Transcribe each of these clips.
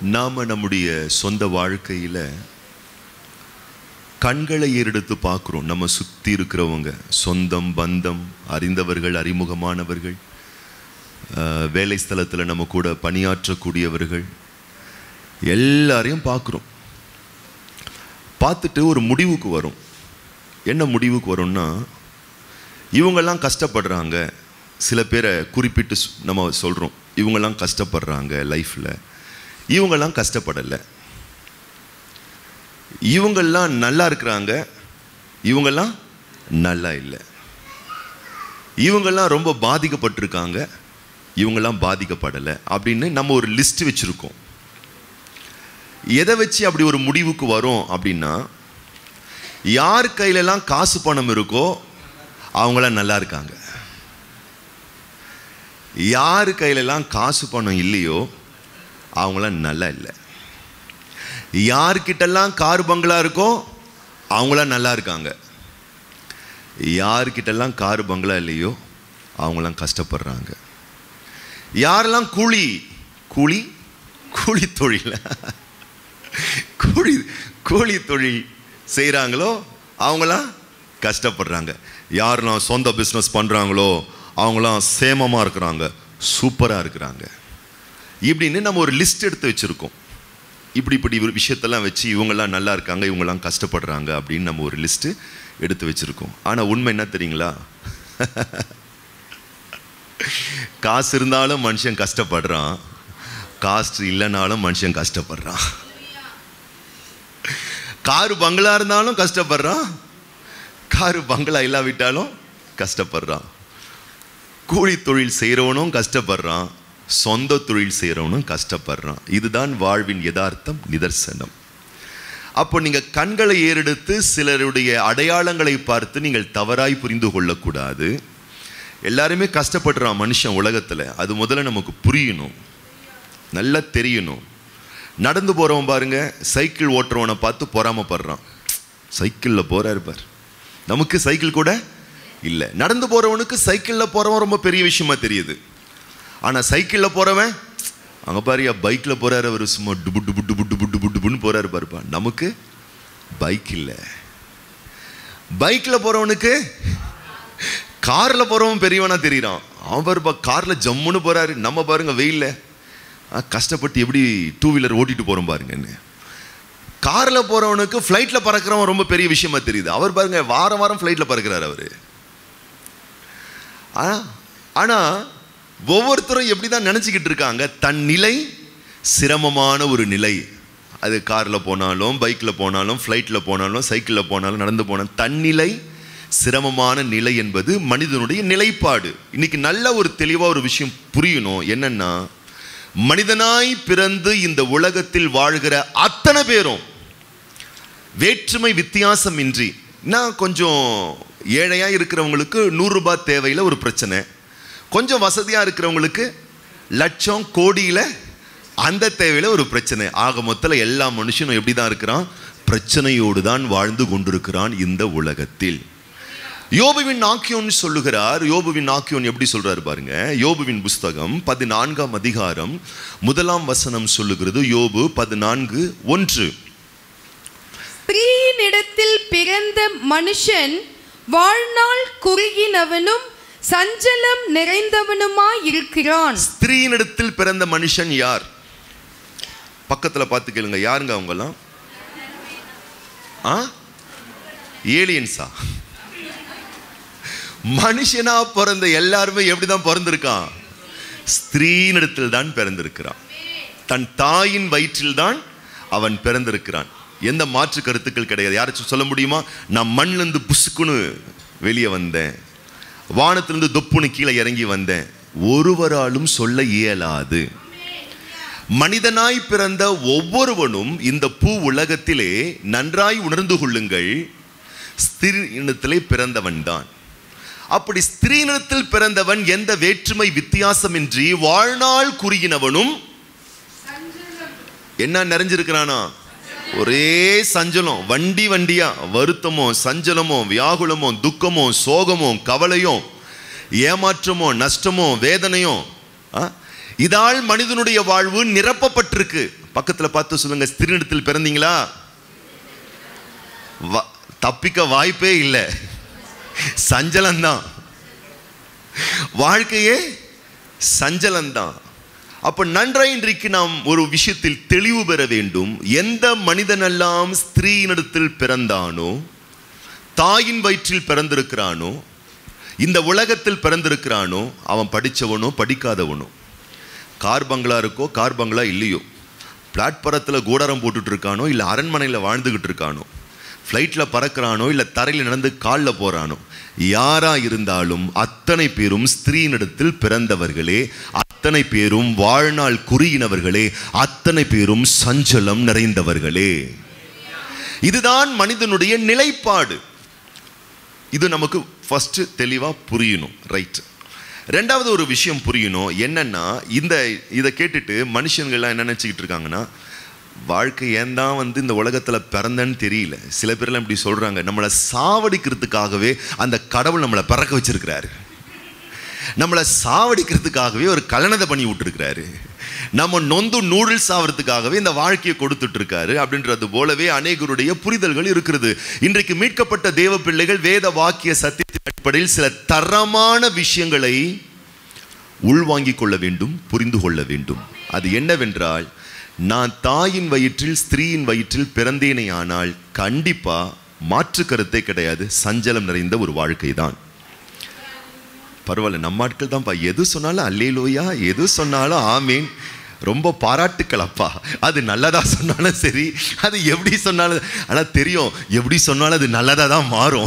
நாம நம்முடைய சொந்த வாழ்க்கையில கண்களை ஏறெடுத்து பார்க்குறோம் நம்ம சுத்தி இருக்கிறவங்க சொந்தம் பந்தம் அறிந்தவர்கள் அறிமுகமானவர்கள் அஹ், வேலை ஸ்தலத்தில் நம்ம கூட பணியாற்றக்கூடியவர்கள் எல்லாரையும் பார்க்குறோம் பார்த்துட்டு ஒரு முடிவுக்கு வரும் என்ன முடிவுக்கு வரும்னா இவங்கெல்லாம் கஷ்டப்படுறாங்க சில பேரை குறிப்பிட்டு சொ- நம்ம சொல்கிறோம் இவங்கெல்லாம் கஷ்டப்படுறாங்க லைஃப்பில் இவங்கெல்லாம் கஷ்டப்படலை இவங்கெல்லாம் நல்லா இருக்கிறாங்க இவங்கெல்லாம் நல்லா இல்லை இவங்கெல்லாம் ரொம்ப பாதிக்கப்பட்டிருக்காங்க இவங்கெல்லாம் பாதிக்கப்படலை அப்படின்னு நம்ம ஒரு லிஸ்ட் வச்சுருக்கோம் எதை வச்சு அப்படி ஒரு முடிவுக்கு வரோம் அப்படின்னா யார் கையிலலாம் காசு பணம் இருக்கோ அவங்களாம் நல்லா இருக்காங்க யார் கையிலலாம் காசு பணம் இல்லையோ அவங்களாம் நல்லா இல்லை யார்கிட்டலாம் கார் பங்களா இருக்கோ அவங்களாம் நல்லா இருக்காங்க யார்கிட்டலாம் கார் பங்களா இல்லையோ அவங்களாம் கஷ்டப்படுறாங்க யாரெல்லாம் கூலி கூலி கூலி தொழில் கூலி கூலி தொழில் செய்கிறாங்களோ அவங்களாம் கஷ்டப்படுறாங்க யாரெல்லாம் சொந்த பிஸ்னஸ் பண்ணுறாங்களோ அவங்களாம் சேமமாக இருக்கிறாங்க சூப்பராக இருக்கிறாங்க இப்படின்னு நம்ம ஒரு லிஸ்ட் எடுத்து வச்சுருக்கோம் இப்படி இப்படி ஒரு விஷயத்தெல்லாம் வச்சு இவங்கெல்லாம் நல்லா இருக்காங்க இவங்கெல்லாம் கஷ்டப்படுறாங்க அப்படின்னு நம்ம ஒரு லிஸ்ட்டு எடுத்து வச்சுருக்கோம் ஆனால் உண்மை என்ன தெரியுங்களா காசு இருந்தாலும் மனுஷன் கஷ்டப்படுறான் காசு இல்லைனாலும் மனுஷன் கஷ்டப்படுறான் காரு பங்களா இருந்தாலும் கஷ்டப்படுறான் காரு பங்களா இல்லாவிட்டாலும் கஷ்டப்படுறான் கூலி தொழில் செய்கிறவனும் கஷ்டப்படுறான் சொந்த தொழில் செய்கிறவனும் கஷ்டப்படுறான் இதுதான் வாழ்வின் யதார்த்தம் நிதர்சனம் அப்போ நீங்கள் கண்களை ஏறெடுத்து சிலருடைய அடையாளங்களை பார்த்து நீங்கள் தவறாய் புரிந்து கொள்ளக்கூடாது எல்லாருமே கஷ்டப்படுறான் மனுஷன் உலகத்தில் அது முதல்ல நமக்கு புரியணும் நல்லா தெரியணும் நடந்து போகிறவன் பாருங்க சைக்கிள் ஓட்டுறவனை பார்த்து பொறாமப்படுறான் சைக்கிளில் போகிறாரு பார் நமக்கு சைக்கிள் கூட இல்லை நடந்து போகிறவனுக்கு சைக்கிளில் போகிறவன் ரொம்ப பெரிய விஷயமா தெரியுது ஆனால் சைக்கிளில் போகிறவன் அங்கே பாரியா பைக்கில் போகிறாரு அவர் சும்மா டுபு டுபு டுபு டுபு டுபு டுபுன்னு போகிறாரு பாருப்பா நமக்கு பைக் இல்லை பைக்கில் போகிறவனுக்கு காரில் போகிறவன் பெரியவனா தெரியுறான் அவன் பாருப்பா காரில் ஜம்முன்னு போகிறாரு நம்ம பாருங்க வெயில்ல ஆ, கஷ்டப்பட்டு எப்படி டூ வீலர் ஓட்டிட்டு போகிறோம் பாருங்கன்னு காரில் போகிறவனுக்கு ஃப்ளைட்டில் பறக்கிறவன் ரொம்ப பெரிய விஷயமா தெரியுது அவர் பாருங்க வாரம் வாரம் ஃப்ளைட்டில் பறக்கிறார் அவர் ஆனால் ஒவ்வொருத்தரும் எப்படி தான் நினச்சிக்கிட்டு இருக்காங்க தன் நிலை சிரமமான ஒரு நிலை அது காரில் போனாலும் பைக்கில் போனாலும் ஃப்ளைட்டில் போனாலும் சைக்கிளில் போனாலும் நடந்து போனாலும் தன்னிலை சிரமமான நிலை என்பது மனிதனுடைய நிலைப்பாடு இன்னைக்கு நல்ல ஒரு தெளிவாக ஒரு விஷயம் புரியணும் என்னன்னா மனிதனாய் பிறந்து இந்த உலகத்தில் வாழ்கிற அத்தனை பேரும் வேற்றுமை வித்தியாசம் இன்றி நான் கொஞ்சம் ஏழையா இருக்கிறவங்களுக்கு நூறு ரூபாய் தேவையில் ஒரு பிரச்சனை கொஞ்சம் வசதியா இருக்கிறவங்களுக்கு லட்சம் கோடியில அந்த தேவையில ஒரு பிரச்சனை ஆக மொத்தத்தில் எல்லா மனுஷனும் எப்படி தான் இருக்கிறான் பிரச்சனையோடு தான் வாழ்ந்து கொண்டிருக்கிறான் இந்த உலகத்தில் யோபுவின் நாக்கியோன் சொல்லுகிறார் யோபுவின் நாக்கியோன் எப்படி சொல்றாரு பாருங்க யோபுவின் புஸ்தகம் பதினான்காம் அதிகாரம் முதலாம் வசனம் சொல்லுகிறது யோபு பதினான்கு ஒன்று ஸ்திரீயினிடத்தில் பிறந்த மனுஷன் வாழ்நாள் குறுகினவனும் சஞ்சலம் நிறைந்தவனுமாய் இருக்கிறான் ஸ்திரீயினிடத்தில் பிறந்த மனுஷன் யார் பக்கத்துல பார்த்து கேளுங்க யாருங்க அவங்கெல்லாம் ஆ ஏலியன்ஸா மனுஷனா பிறந்த எல்லாருமே எப்படிதான் பிறந்திருக்கான் ஸ்திரீனிடத்தில் தான் பிறந்திருக்கிறான் தன் தாயின் வயிற்றில் தான் அவன் பிறந்திருக்கிறான் எந்த மாற்று கருத்துக்கள் கிடையாது யாராச்சும் சொல்ல முடியுமா நான் மண்ணிலிருந்து புசுக்குன்னு வெளியே வந்தேன் வானத்திலிருந்து தொப்புன்னு கீழே இறங்கி வந்தேன் ஒருவராலும் சொல்ல இயலாது மனிதனாய் பிறந்த ஒவ்வொருவனும் இந்த பூ உலகத்திலே நன்றாய் உணர்ந்து கொள்ளுங்கள் ஸ்திரீனிடத்திலே பிறந்தவன் தான் அப்படி ஸ்திரீனிடத்தில் பிறந்தவன் எந்த வேற்றுமை வித்தியாசமின்றி வாழ்நாள் குறுகினவனும் என்ன நிறைஞ்சிருக்கிறானா ஒரே சஞ்சலம் வண்டி வண்டியா வருத்தமோ சஞ்சலமோ வியாகுலமோ துக்கமோ சோகமோ கவலையோ ஏமாற்றமோ நஷ்டமோ வேதனையோ ஆ? இதால் மனிதனுடைய வாழ்வு நிரப்பப்பட்டிருக்கு பக்கத்துல பார்த்து சொல்லுங்க ஸ்திரீனிடத்தில் பிறந்தீங்களா வா- தப்பிக்க வாய்ப்பே இல்லை சஞ்சலம்தான் வாழ்க்கையே சஞ்சலம்தான் அப்ப நன்றாய் இன்றைக்கு நாம் ஒரு விஷயத்தில் தெளிவு பெற வேண்டும் எந்த மனிதனெல்லாம் ஸ்திரீயினிடத்தில் பிறந்தானோ தாயின் வயிற்றில் பிறந்திருக்கிறானோ இந்த உலகத்தில் பிறந்திருக்கிறானோ அவன் படிச்சவனோ படிக்காதவனோ கார் பங்களா இருக்கோ கார் பங்களா இல்லையோ பிளாட்பாரத்தில் கூடாரம் போட்டுட்டு இருக்கானோ இல்லை அரண்மனையில் வாழ்ந்துகிட்டு இருக்கானோ ஃப்ளைட்டில் பறக்கிறானோ இல்லை தரையில் நடந்து காலில் போகிறானோ யாரா இருந்தாலும் அத்தனை பேரும் ஸ்திரீனிடத்தில் பிறந்தவர்களே அத்தனை பேரும் வாழ்நாள் குறியினவர்களே அத்தனை பேரும் சஞ்சலம் நிறைந்தவர்களே இதுதான் மனிதனுடைய நிலைப்பாடு இது நமக்கு ஃபர்ஸ்ட் தெளிவா புரியணும் ரைட் ரெண்டாவது ஒரு விஷயம் புரியணும் என்னன்னா இந்த இதை கேட்டுட்டு மனுஷங்கள்லாம் என்ன நினச்சிக்கிட்டு இருக்காங்கன்னா வாழ்க்கை ஏன் தான் வந்து இந்த உலகத்தில் பிறந்தேன்னு தெரியல சில பேர்லாம் இப்படி சொல்கிறாங்க நம்மளை சாவடிக்கிறதுக்காகவே அந்த கடவுள் நம்மளை பிறக்க வச்சிருக்கிறாரு நம்மளை சாவடிக்கிறதுக்காகவே ஒரு கல்யாணத்தை பண்ணி விட்டுருக்கிறாரு நம்ம நொந்து நூடுல்ஸ் ஆகிறதுக்காகவே இந்த வாழ்க்கையை கொடுத்துட்டு இருக்காரு அப்படின்றது போலவே அநேகருடைய புரிதல்கள் இருக்கிறது இன்றைக்கு மீட்கப்பட்ட தேவ பிள்ளைகள் வேத வாக்கிய சத்தியத்தின் அடிப்படையில் சில தரமான விஷயங்களை உள்வாங்கிக் கொள்ள வேண்டும் புரிந்து கொள்ள வேண்டும் அது என்னவென்றால் நான் தாயின் வயிற்றில் ஸ்திரீயின் வயிற்றில் பிறந்தேனே ஆனால் கண்டிப்பா மாற்று கருத்தே கிடையாது சஞ்சலம் நிறைந்த ஒரு வாழ்க்கை தான் பரவாயில்ல நம்ம ஆட்கள் தான்ப்பா எது சொன்னாலும் அல்லேலோயா எது சொன்னாலும் ஆமீன் ரொம்ப பாராட்டுக்கள் அப்பா அது நல்லதா சொன்னாலும் சரி அது எப்படி சொன்னாலும் ஆனால் தெரியும் எப்படி சொன்னாலும் அது நல்லதா தான் மாறும்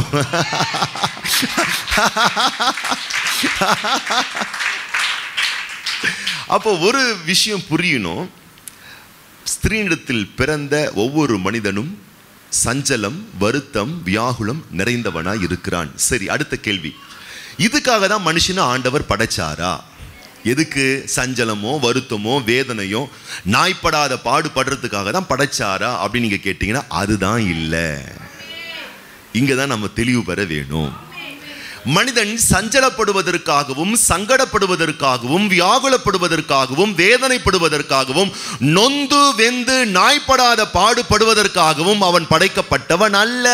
அப்போ ஒரு விஷயம் புரியணும் ஸ்திரீனிடத்தில் பிறந்த ஒவ்வொரு மனிதனும் சஞ்சலம் வருத்தம் வியாகுலம் நிறைந்தவனாய் இருக்கிறான் சரி அடுத்த கேள்வி இதுக்காக தான் மனுஷனை ஆண்டவர் படைச்சாரா எதுக்கு சஞ்சலமோ வருத்தமோ வேதனையோ நாய்ப்படாத பாடுபடுறதுக்காக தான் படைச்சாரா அப்படின்னு நீங்க கேட்டீங்கன்னா அதுதான் இல்லை இங்க தான் நம்ம தெளிவு பெற வேணும் மனிதன் சஞ்சலப்படுவதற்காகவும் சங்கடப்படுவதற்காகவும் வியாகுலப்படுவதற்காகவும் வேதனைப்படுவதற்காகவும் நொந்து வெந்து நாய்ப்படாத பாடுபடுவதற்காகவும் அவன் படைக்கப்பட்டவன் அல்ல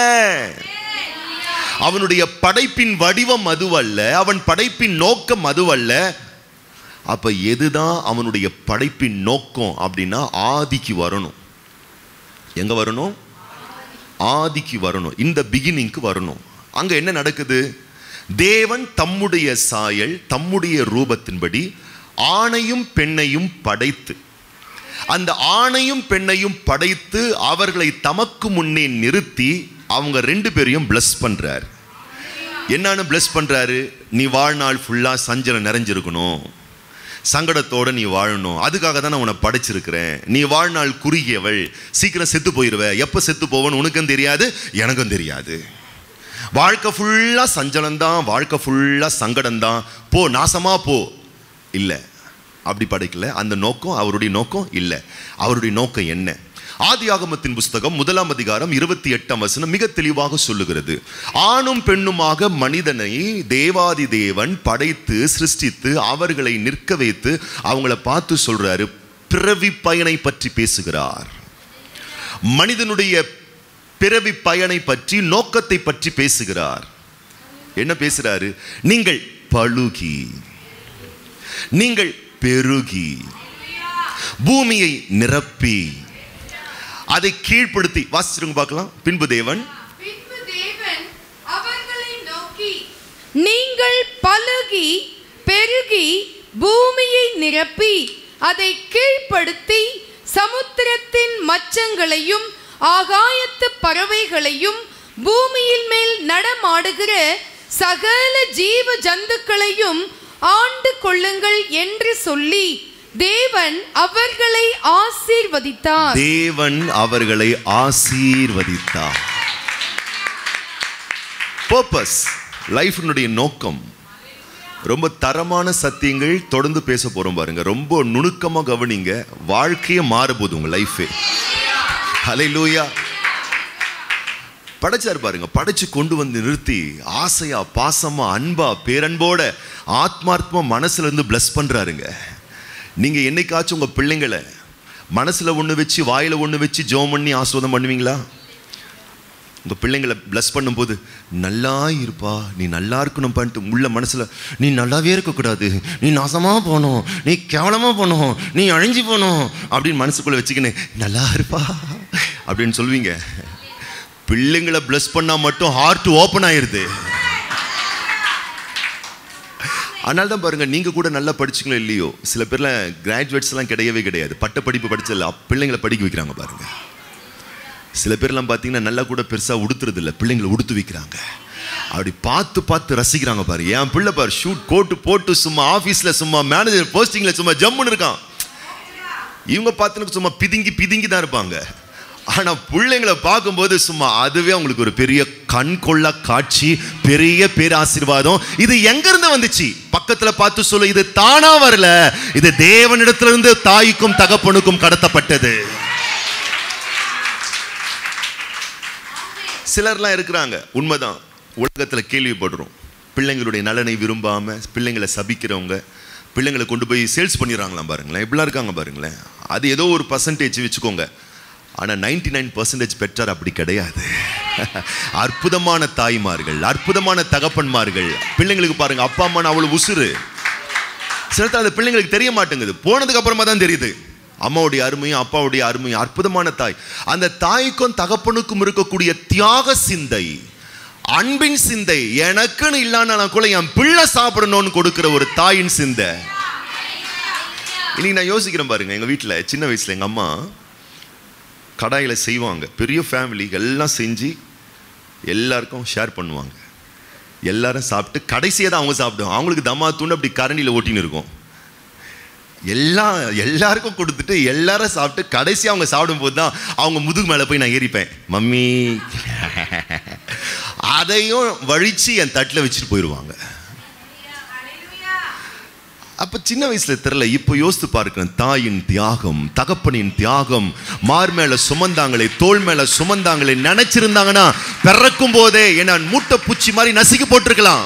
அவனுடைய படைப்பின் வடிவம் அதுவல்ல அவன் படைப்பின் நோக்கம் அதுவல்ல அப்ப எதுதான் அவனுடைய படைப்பின் நோக்கம் அப்படின்னா ஆதிக்கு வரணும் எங்க வரணும் ஆதிக்கு வரணும் இந்த பிகினிங்க்கு வரணும் அங்க என்ன நடக்குது தேவன் தம்முடைய சாயல் தம்முடைய ரூபத்தின்படி ஆணையும் பெண்ணையும் படைத்து அந்த ஆணையும் பெண்ணையும் படைத்து அவர்களை தமக்கு முன்னே நிறுத்தி அவங்க ரெண்டு பேரையும் பிளஸ் பண்றார் என்னன்னு பிளஸ் பண்றாரு நீ வாழ்நாள் ஃபுல்லா சஞ்சலம் நிறைஞ்சிருக்கணும் சங்கடத்தோட நீ வாழணும் அதுக்காக தான் நான் உன்னை படைச்சிருக்கிறேன் நீ வாழ்நாள் குறுகியவள் சீக்கிரம் செத்து போயிருவ எப்போ செத்து போவன்னு உனக்கும் தெரியாது எனக்கும் தெரியாது வாழ்க்கை ஃபுல்லாக சஞ்சலம்தான் வாழ்க்கை ஃபுல்லாக சங்கடம்தான் போ நாசமா போ இல்லை அப்படி படைக்கல அந்த நோக்கம் அவருடைய நோக்கம் இல்லை அவருடைய நோக்கம் என்ன ஆதியாகமத்தின் புஸ்தகம் முதலாம் அதிகாரம் இருபத்தி எட்டாம் வசனம் மிக தெளிவாக சொல்லுகிறது ஆணும் பெண்ணுமாக மனிதனை தேவாதி தேவன் படைத்து சிருஷ்டித்து அவர்களை நிற்க வைத்து அவங்கள பார்த்து சொல்றாரு பிறவி பயனை பற்றி பேசுகிறார் மனிதனுடைய பிறவி பயனை பற்றி நோக்கத்தை பற்றி பேசுகிறார் என்ன பேசுறாரு நீங்கள் பழுகி நீங்கள் பெருகி பூமியை நிரப்பி அதை கீழ்ப்படுத்தி வாசிச்சிருங்க பார்க்கலாம் பின்பு தேவன் பின்பு தேவன் அவர்களை நோக்கி நீங்கள் பலுகி பெருகி பூமியை நிரப்பி அதை கீழ்ப்படுத்தி சமுத்திரத்தின் மச்சங்களையும் ஆகாயத்து பறவைகளையும் பூமியின் மேல் நடமாடுகிற சகல ஜீவ ஜந்துக்களையும் ஆண்டு கொள்ளுங்கள் என்று சொல்லி தேவன் அவர்களை ஆசீர்வதித்தார் தேவன் அவர்களை ஆசீர்வதித்தார் பர்பஸ் லைஃபினுடைய நோக்கம் ரொம்ப தரமான சத்தியங்கள் தொடர்ந்து பேச போறோம் பாருங்க ரொம்ப நுணுக்கமா கவனிங்க வாழ்க்கையே மாறப்போகுது உங்க லைஃபே ஹalleluya படைச்சார் பாருங்க படைச்சு கொண்டு வந்து நிறுத்தி ஆசையா பாசமா அன்பா பேரன்போட ஆத்மார்த்தமா மனசுல இருந்து பிளஸ் பண்றாருங்க நீங்க என்னைக்காச்சும் உங்க பிள்ளைங்களை மனசுல ஒண்ணு வச்சு வாயில ஒண்ணு வச்சு ஜெபம் பண்ணி ஆசீர்வாதம் பண்ணுவீங்களா உங்க பிள்ளைங்களை ப்ளஸ் பண்ணும்போது நல்லா இருப்பா நீ நல்லா இருக்கணும் பண்ணிட்டு உள்ள மனசுல நீ நல்லாவே இருக்கக்கூடாது நீ நாசமா போகணும் நீ கேவலமா போகணும் நீ அழிஞ்சு போகணும் அப்படின்னு மனசுக்குள்ள வச்சுக்கின்னு நல்லா இருப்பா அப்படின்னு சொல்வீங்க பிள்ளைங்களை ப்ளஸ் பண்ணா மட்டும் ஹார்ட் ஓப்பன் ஆயிருது அதனால தான் பாருங்க நீங்க கூட நல்லா படிச்சீங்களோ இல்லையோ சில பேர்ல கிராஜுவேட்ஸ் எல்லாம் கிடையவே கிடையாது பட்ட படிப்பு படிச்சல பிள்ளைங்களை படிக்க வைக்கிறாங்க பாருங்க சில பேர்லாம் பார்த்தீங்கன்னா நல்லா கூட பெருசா உடுத்துறது இல்ல பிள்ளைங்களை உடுத்து வைக்கிறாங்க அப்படி பார்த்து பார்த்து ரசிக்கிறாங்க பாரு என் பிள்ளை பாரு ஷூட் கோட்டு போட்டு சும்மா ஆஃபீஸ்ல சும்மா மேனேஜர் போஸ்டிங்ல சும்மா ஜம்முன்னு இருக்கான் இவங்க பார்த்துன்னு சும்மா பிதுங்கி பிதுங்கி தான் இருப்பாங்க ஆனா பிள்ளைங்களை பார்க்கும்போது சும்மா அதுவே அவங்களுக்கு ஒரு பெரிய கண் கொள்ளா காட்சி பெரிய பேராசீர்வாதம் இது எங்க இருந்து வந்துச்சு பக்கத்துல பார்த்து சொல்லு இது தானா வரல இது தேவனிடத்திலிருந்து தாய்க்கும் தகப்பனுக்கும் கடத்தப்பட்டது சிலர்லாம் இருக்கிறாங்க உண்மைதான் உலகத்துல கேள்விப்படுறோம் பிள்ளைங்களுடைய நலனை விரும்பாம பிள்ளைங்களை சபிக்கிறவங்க பிள்ளைங்களை கொண்டு போய் சேல்ஸ் பண்ணிடுறாங்களாம் பாருங்களேன் இப்படிலாம் இருக்காங்க பாருங்களேன் அது ஏதோ ஒரு பர்சன்டேஜ் வச்சுக்கோங்க ஆனா 99% நைன் பர்சன்டேஜ் பெற்றார் அப்படி கிடையாது அற்புதமான தாய்மார்கள் அற்புதமான தகப்பன்மார்கள் பிள்ளைங்களுக்கு பாருங்க அப்பா அம்மா அவ்வளவு உசுறு சில நேரத்துல அது பிள்ளைங்களுக்கு தெரிய மாட்டேங்குது போனதுக்கு அப்புறமா தான் தெரியுது அம்மாவுடைய அருமையும் அப்பாவுடைய அருமையும் அற்புதமான தாய் அந்த தாய்க்கும் தகப்பனுக்கும் இருக்கக்கூடிய தியாக சிந்தை அன்பின் சிந்தை எனக்குன்னு இல்லானாலும் கூட என் பிள்ளை சாப்பிடணும்னு கொடுக்கிற ஒரு தாயின் சிந்தை இன்னைக்கு நான் யோசிக்கிறேன் பாருங்க எங்க வீட்டில் சின்ன வயசுல எங்க அம்மா கடாயில செய்வாங்க பெரிய ஃபேமிலி எல்லாம் செஞ்சு எல்லாருக்கும் ஷேர் பண்ணுவாங்க எல்லாரும் சாப்பிட்டு கடைசியாக தான் அவங்க சாப்பிடுவாங்க அவங்களுக்கு தம்மா தூண்டு அப்படி கரண்டியில் ஓட்டின்னு இருக்கும் எல்லாம் எல்லாருக்கும் கொடுத்துட்டு எல்லாரும் சாப்பிட்டு கடைசி அவங்க சாப்பிடும்போது தான் அவங்க முதுகு மேலே போய் நான் ஏறிப்பேன் மம்மி அதையும் வழிச்சு என் தட்டில் வச்சுட்டு போயிடுவாங்க அப்ப சின்ன வயசுல தெரியல இப்போ யோசித்து பார்க்கிறேன் தாயின் தியாகம் தகப்பனின் தியாகம் மார் மேல சுமந்தாங்களே தோள் மேல சுமந்தாங்களே நினைச்சிருந்தாங்கன்னா பிறக்கும் போதே என்ன மூட்டை பூச்சி மாதிரி நசுக்கி போட்டிருக்கலாம்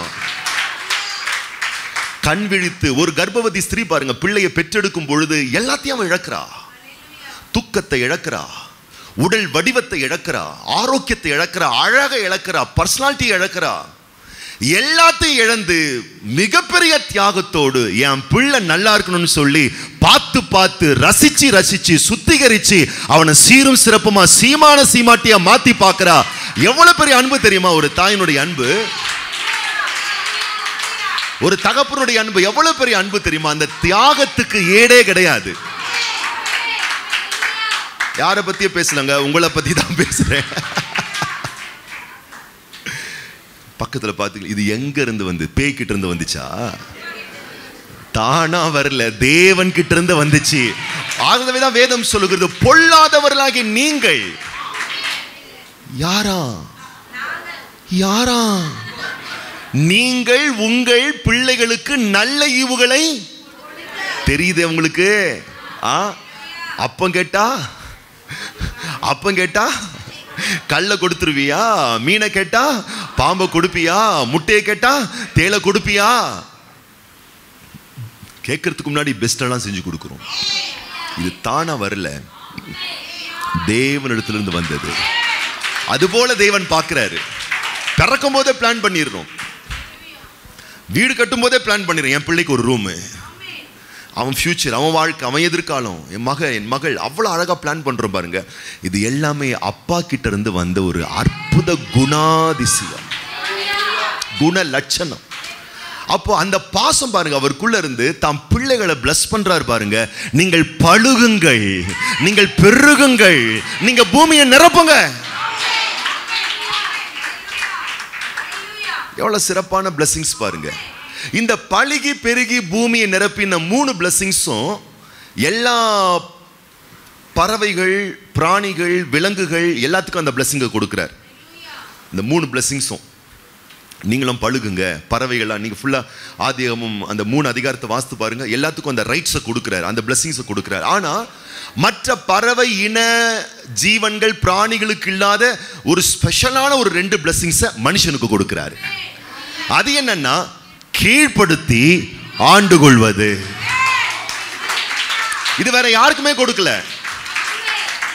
கண் விழித்து ஒரு கர்ப்பவதி ஸ்திரீ பாருங்க பிள்ளையை பெற்றெடுக்கும் பொழுது எல்லாத்தையும் அவன் இழக்கிறா துக்கத்தை இழக்கிறா உடல் வடிவத்தை இழக்கிறா ஆரோக்கியத்தை இழக்கிறா அழகை இழக்கிறா பர்சனாலிட்டி இழக்கிறா எல்லாத்தையும் இழந்து மிகப்பெரிய தியாகத்தோடு என் பிள்ளை நல்லா இருக்கணும்னு சொல்லி பார்த்து பார்த்து ரசிச்சு ரசிச்சு சுத்திகரிச்சு அவனை சீரும் சிறப்புமா சீமான சீமாட்டியா மாத்தி பார்க்கறா எவ்வளவு பெரிய அன்பு தெரியுமா ஒரு தாயினுடைய அன்பு ஒரு தகப்பனுடைய அன்பு எவ்வளவு பெரிய அன்பு தெரியுமா அந்த தியாகத்துக்கு ஏடே கிடையாது யாரை பத்தியே பேசலங்க உங்களை பத்தி தான் பேசுறேன் பக்கத்துல பாத்தீங்க இது எங்க இருந்து வந்து பேய் கிட்ட இருந்து வந்துச்சா தானா வரல தேவன் கிட்ட இருந்து வந்துச்சு ஆகவே தான் வேதம் சொல்லுகிறது பொல்லாதவர்களாகிய நீங்கள் யாரா யாரா நீங்கள் உங்கள் பிள்ளைகளுக்கு நல்ல ஈவுகளை தெரியுது உங்களுக்கு ஆ அப்பம் கேட்டா அப்பம் கேட்டா கல்ல கொடுத்துருவியா மீனை கேட்டா பாம்பை கொடுப்பியா முட்டையை கேட்டா தேலை கொடுப்பியா கேட்கறதுக்கு முன்னாடி பெஸ்டெல்லாம் செஞ்சு கொடுக்குறோம் இது தானா வரல தேவனிடத்திலிருந்து வந்தது அதுபோல தேவன் பார்க்கிறாரு பிறக்கும் போதே பிளான் பண்ணிடுறோம் வீடு கட்டும் போதே பிளான் பண்ணிடுறேன் என் பிள்ளைக்கு ஒரு ரூமு அவன் ஃபியூச்சர் அவன் வாழ்க்கை அவன் எதிர்காலம் என் மக என் மகள் அவ்வளோ அழகாக பிளான் பண்ணுறோம் பாருங்க இது எல்லாமே அப்பா கிட்ட இருந்து வந்த ஒரு அற்புத குணாதிசயம் குண லட்சணம் அப்போ அந்த பாசம் பாருங்க அவருக்குள்ள இருந்து தாம் பிள்ளைகளை பிளஸ் பண்றாரு பாருங்க நீங்கள் பழுகுங்கள் நீங்கள் பெருகுங்கள் நீங்க பூமியை நிரப்புங்க எவ்வளவு சிறப்பான blessings பாருங்க இந்த பழுகி பெருகி பூமியை நிரப்பின மூணு blessings-உம் எல்லா பறவைகள் பிராணிகள் விலங்குகள் எல்லாத்துக்கும் அந்த blessing-அ கொடுக்கிறார் இந்த மூணு blessings-உம் நீங்களும் பழுகுங்க பறவைகள்லாம் நீங்கள் ஃபுல்லாக ஆதிகமும் அந்த மூணு அதிகாரத்தை வாஸ்து பாருங்க எல்லாத்துக்கும் அந்த ரைட்ஸை கொடுக்குறாரு அந்த பிளெஸிங்ஸை கொடுக்குறாரு ஆனால் மற்ற பறவை இன ஜீவன்கள் பிராணிகளுக்கு இல்லாத ஒரு ஸ்பெஷலான ஒரு ரெண்டு பிளெஸிங்ஸை மனுஷனுக்கு கொடுக்குறாரு அது என்னன்னா கீழ்ப்படுத்தி ஆண்டு கொள்வது இது வேற யாருக்குமே கொடுக்கல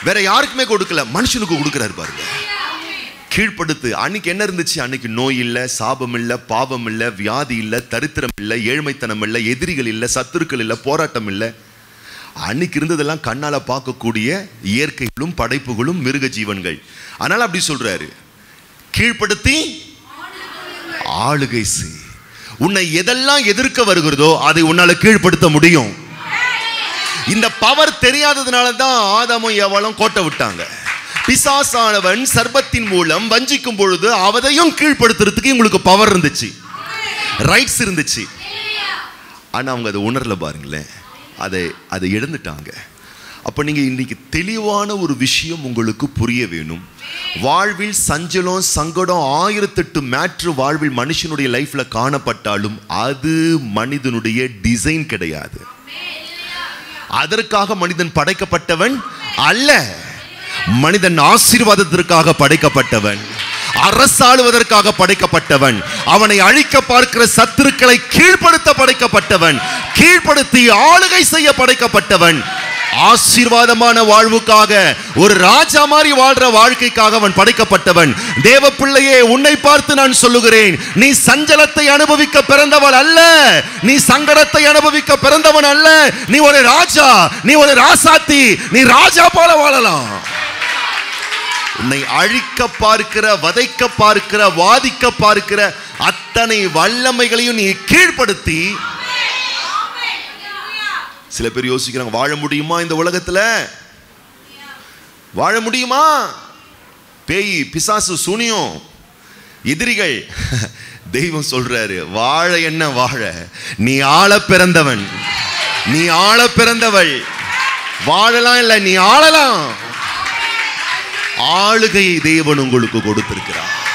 வேற யாருக்குமே கொடுக்கல மனுஷனுக்கு கொடுக்குறாரு பாருங்க கீழ்ப்படுத்து அன்னைக்கு என்ன இருந்துச்சு அன்னைக்கு நோய் இல்ல சாபம் இல்ல பாவம் இல்ல வியாதி இல்ல தரித்திரம் இல்ல ஏழ்மைத்தனம் இல்ல எதிரிகள் இல்ல சத்துருக்கள் இல்ல போராட்டம் இல்ல அன்னைக்கு இருந்ததெல்லாம் கண்ணால பார்க்கக்கூடிய இயற்கைகளும் படைப்புகளும் மிருக ஜீவன்கள் அதனால அப்படி சொல்றாரு கீழ்ப்படுத்தி ஆளுகை செய் உன்னை எதெல்லாம் எதிர்க்க வருகிறதோ அதை உன்னால கீழ்ப்படுத்த முடியும் இந்த பவர் தெரியாததுனால தான் ஆதாமும் எவளும் கோட்டை விட்டாங்க பிசாசானவன் சர்பத்தின் மூலம் வஞ்சிக்கும் பொழுது அவதையும் கீழ்ப்படுத்துறதுக்கு உங்களுக்கு பவர் இருந்துச்சு ரைட்ஸ் இருந்துச்சு ஆனா அவங்க அதை உணரல பாருங்களேன் அதை அதை இழந்துட்டாங்க அப்ப நீங்க இன்னைக்கு தெளிவான ஒரு விஷயம் உங்களுக்கு புரிய வேணும் வாழ்வில் சஞ்சலம் சங்கடம் ஆயிரத்தெட்டு மேட்ரு வாழ்வில் மனுஷனுடைய லைஃப்ல காணப்பட்டாலும் அது மனிதனுடைய டிசைன் கிடையாது அதற்காக மனிதன் படைக்கப்பட்டவன் அல்ல மனிதன் ஆசீர்வாதத்திற்காக படைக்கப்பட்டவன் அரசாளுவதற்காக படைக்கப்பட்டவன் அவனை அழிக்க பார்க்கிற சத்துருக்களை கீழ்ப்படுத்த படைக்கப்பட்டவன் கீழ்ப்படுத்தி ஆளுகை செய்ய படைக்கப்பட்டவன் ஆசீர்வாதமான வாழ்வுக்காக ஒரு ராஜா மாதிரி வாழ்ற வாழ்க்கைக்காக அவன் படைக்கப்பட்டவன் தேவ பிள்ளையே உன்னை பார்த்து நான் சொல்லுகிறேன் நீ சஞ்சலத்தை அனுபவிக்க பிறந்தவள் அல்ல நீ சங்கடத்தை அனுபவிக்க பிறந்தவன் அல்ல நீ ஒரு ராஜா நீ ஒரு ராசாத்தி நீ ராஜா போல வாழலாம் உன்னை அழிக்க பார்க்கிற வதைக்க பார்க்கிற வாதிக்க பார்க்கிற அத்தனை வல்லமைகளையும் நீ கீழ்ப்படுத்தி சில பேர் யோசிக்கிறாங்க வாழ முடியுமா இந்த உலகத்துல வாழ முடியுமா பேய் பிசாசு சூனியம் எதிரிகள் தெய்வம் சொல்றாரு வாழ என்ன வாழ நீ ஆள பிறந்தவன் நீ ஆள பிறந்தவள் வாழலாம் இல்ல நீ ஆளலாம் ஆளுகையை தேவன் உங்களுக்கு கொடுத்திருக்கிறார்